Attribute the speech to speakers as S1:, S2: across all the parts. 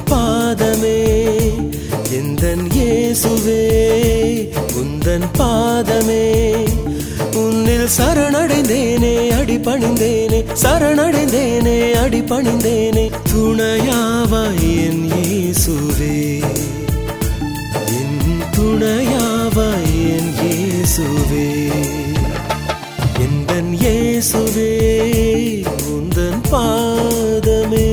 S1: உந்தன் பாதமே எந்தன் இயேசுவே உந்தன் பாதமே உன்னில் சரணடைந்தேனே அடிபணிந்தேனே சரணடைந்தேனே அடிபணிந்தேனே துணையாவாய் என் இயேசுவே என் துணையாவாய் என் இயேசுவே எந்தன் இயேசுவே உந்தன் பாதமே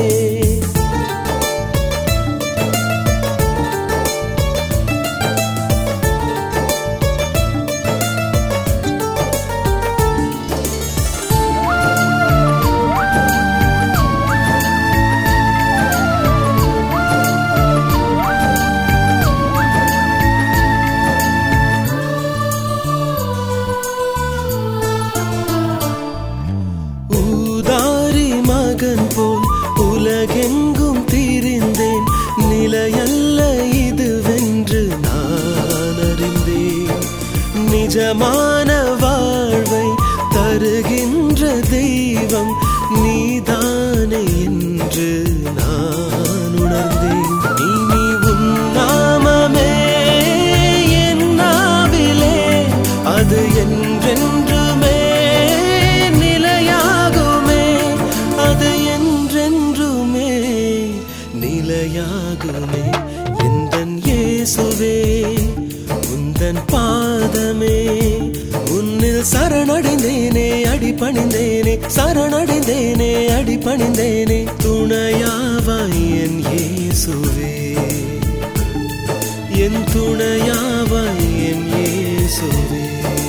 S1: ஊதாரி மகன் போல் உலகெங்கும் திரிந்தேன் நிலையல்ல இதுவென்று நான் அறிந்தேன் நிஜமான வாழ்வை தருகின்ற தெய்வம் நீதானே என்று நான் உணர்ந்தேன் இனி உன் நாமமே என் நாவிலே அது என்றென்றுமே நிலையாகுமே அது என்றென்றுமே நிலையாகுமே எந்தன் இயேசுவே உந்தன் பாதமே உன்னில் சரணடைந்தேனே அடிபணிந்தேனே சரணடைந்தேனே அடிபணிந்தேனே துணையாவாய் என் இயேசுவே என் துணையாவாய் என் இயேசுவே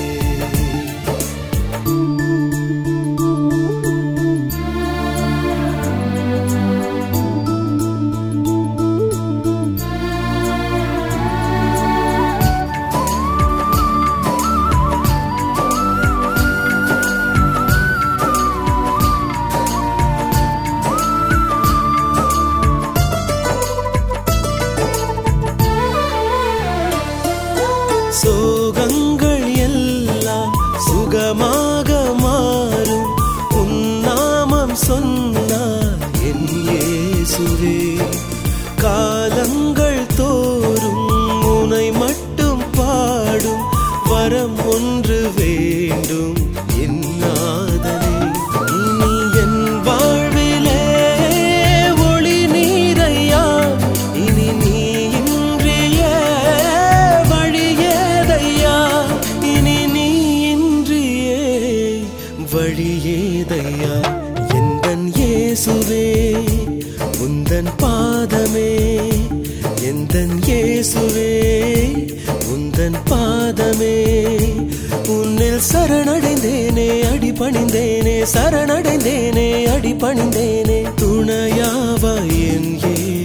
S1: சோகங்கள் எல்லாம் சுகமாக மாறும் உன்னாமம் சொன்னார் என் இயேசுவே காலங்கள் தோறும் உனை மட்டும் பாடும் வரம் ஒன்று வேண்டும் என் நாதனே இனி என் வாழ்விலே ஒளி நீரையா இனி நீ இன்றிய வழியேதையா இனி நீ இன்றியே வழியேதையா எந்தன் இயேசுவே உந்தன் பாதமே எந்தன் இயேசுவே உந்தன் பாதமே உன்னில் சரணடைந்தேனே அடிபணிந்தேனே சரணடைந்தேனே அடிபணிந்தேனே துணையாவாய் என் இயேசுவே